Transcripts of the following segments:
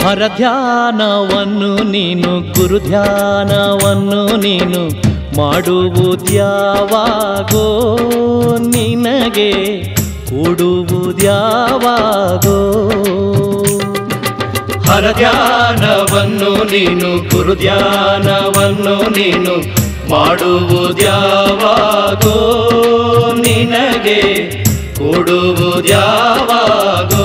ಹರಧ್ಯಾನವನ್ನು ನೀನು ಗುರುಧ್ಯಾನವನ್ನು ನೀನು ಮಾಡುವುದ್ಯಾವಾಗೋ ನಿನಗೆ ಕೊಡುವುದ್ಯಾವಾಗೋ ಹರಧ್ಯಾನವನ್ನು ನೀನು ಗುರುಧ್ಯಾನವನ್ನು ನೀನು ಮಾಡುವುದ್ಯಾವಾಗೋ ನಿನಗೆ ಕೊಡುವುದ್ಯಾವಾಗೋ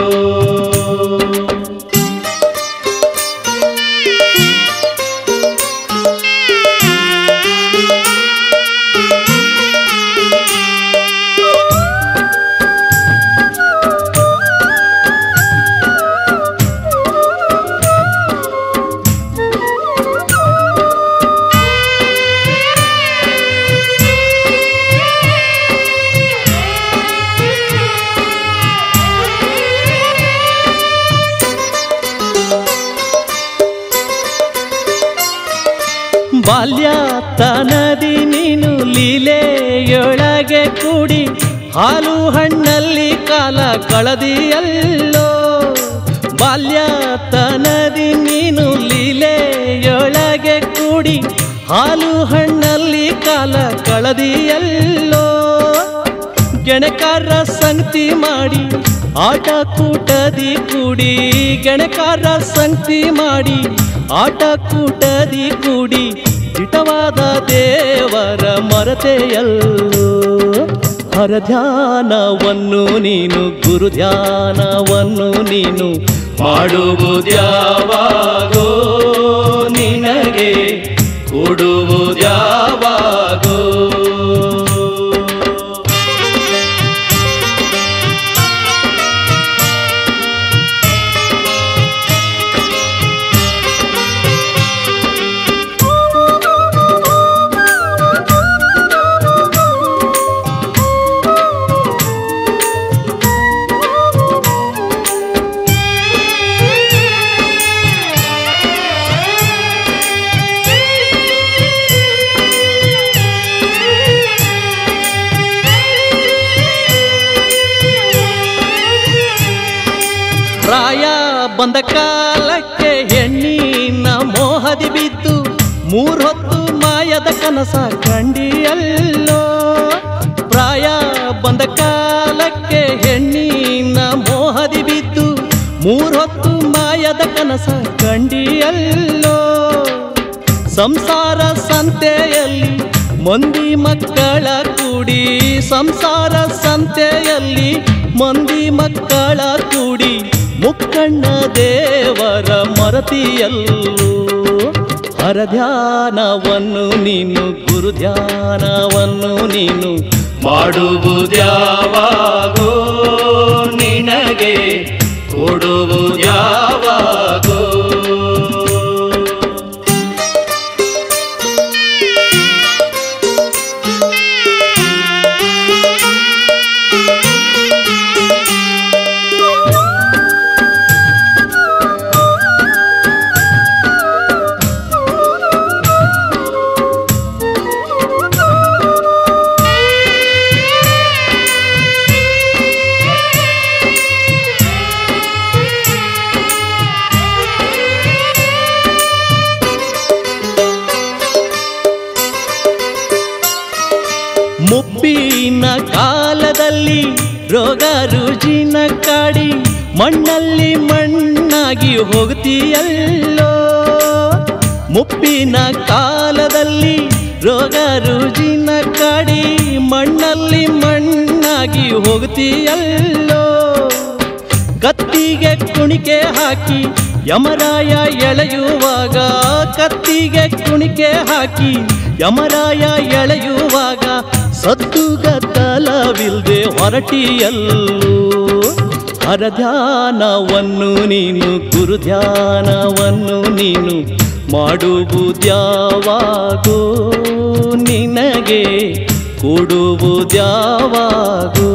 ಬಾಲ್ಯತನದಿ ನೀನು ಲೀಲೆಯೊಳಗೆ ಕೂಡಿ ಹಾಲು ಹಣ್ಣಲ್ಲಿ ಕಾಲ ಕಳದಿಯಲ್ಲೋ ಬಾಲ್ಯತನದಿ ನೀನು ಲೀಲೆಯೊಳಗೆ ಕೂಡಿ ಹಾಲು ಹಣ್ಣಲ್ಲಿ ಕಾಲ ಕಳದಿಯಲ್ಲೋ ಗೆಣಕಾರ ಸಂಗತಿ ಮಾಡಿ ಆಟ ಕೂಟದಿ ಕೂಡಿ ಗೆಣಕಾರ ಸಂಗತಿ ಮಾಡಿ ಆಟ ಕೂಟದಿ ಕೂಡಿ ದಿಟವಾದ ದೇವರ ಮರತೆಯಲ್ಲೋ ಹರಧ್ಯಾನವನ್ನು ನೀನು ಗುರುಧ್ಯಾನವನ್ನು ನೀನು ಮಾಡುವುದ್ಯಾವಾಗೋ ನಿನಗೆ ಕೊಡುವುದ್ಯಾವಾಗೋ ಪ್ರಾಯ ಬಂದ ಕಾಲಕ್ಕೆ ಹೆಣ್ಣಿನ ಮೋಹದಿ ಬಿದ್ದು ಮೂರೊತ್ತು ಮಾಯದ ಕನಸ ಕಂಡಿಯಲ್ಲೋ ಪ್ರಾಯ ಬಂದ ಕಾಲಕ್ಕೆ ಹೆಣ್ಣಿನ ಮೋಹದಿ ಬಿದ್ದು ಮೂರೊತ್ತು ಮಾಯದ ಕನಸ ಕಂಡಿಯಲ್ಲೋ ಸಂಸಾರ ಸಂತೆಯಲ್ಲಿ ಮಂದಿ ಮಕ್ಕಳ ಕೂಡಿ ಸಂಸಾರ ಸಂತೆಯಲ್ಲಿ ಮಂದಿ ಮಕ್ಕಳ ಕೂಡಿ ಮುಕ್ಕಣ್ಣ ದೇವರ ಮರತಿಯಲ್ಲೋ ಹರಧ್ಯಾನವನ್ನು ನೀನು ಗುರುಧ್ಯಾನವನ್ನು ನೀನು ಮಾಡುವುದ್ಯಾವಾಗೋ ನಿನಗೆ ಕೊಡುವುದ್ಯಾವಾಗೋ ಮುಪ್ಪಿನ ಕಾಲದಲ್ಲಿ ರೋಗ ರುಜಿನ ಕಾಡಿ ಮಣ್ಣಲ್ಲಿ ಮಣ್ಣಾಗಿ ಹೋಗ್ತೀಯಲ್ಲೋ ಮುಪ್ಪಿನ ಕಾಲದಲ್ಲಿ ರೋಗ ರುಜಿನ ಕಾಡಿ ಮಣ್ಣಲ್ಲಿ ಮಣ್ಣಾಗಿ ಹೋಗ್ತೀಯಲ್ಲೋ ಕತ್ತಿಗೆ ಕುಣಿಕೆ ಹಾಕಿ ಯಮರಾಯ ಎಳೆಯುವಾಗ ಕತ್ತಿಗೆ ಕುಣಿಕೆ ಹಾಕಿ ಯಮರಾಯ ಎಳೆಯುವಾಗ ಸದ್ದುಗದ್ದಲವಿಲ್ದೆ ಹೊರಟಿಯಲ್ಲೋ ಹರಧ್ಯಾನವನ್ನು ನೀನು ಗುರುಧ್ಯಾನವನ್ನು ನೀನು ಮಾಡುವುದ್ಯಾವಾಗೋ ನಿನಗೆ ಕೊಡುವುದ್ಯಾವಾಗೋ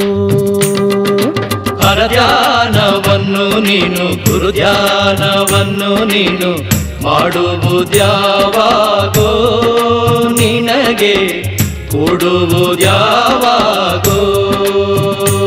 ಹರಧ್ಯಾನವನ್ನು ನೀನು ಗುರುಧ್ಯಾನವನ್ನು ನೀನು ಮಾಡುವುದ್ಯಾವಾಗೋ ನಿನಗೆ ಕೊಡುವುದ್ಯಾವಾಗೋ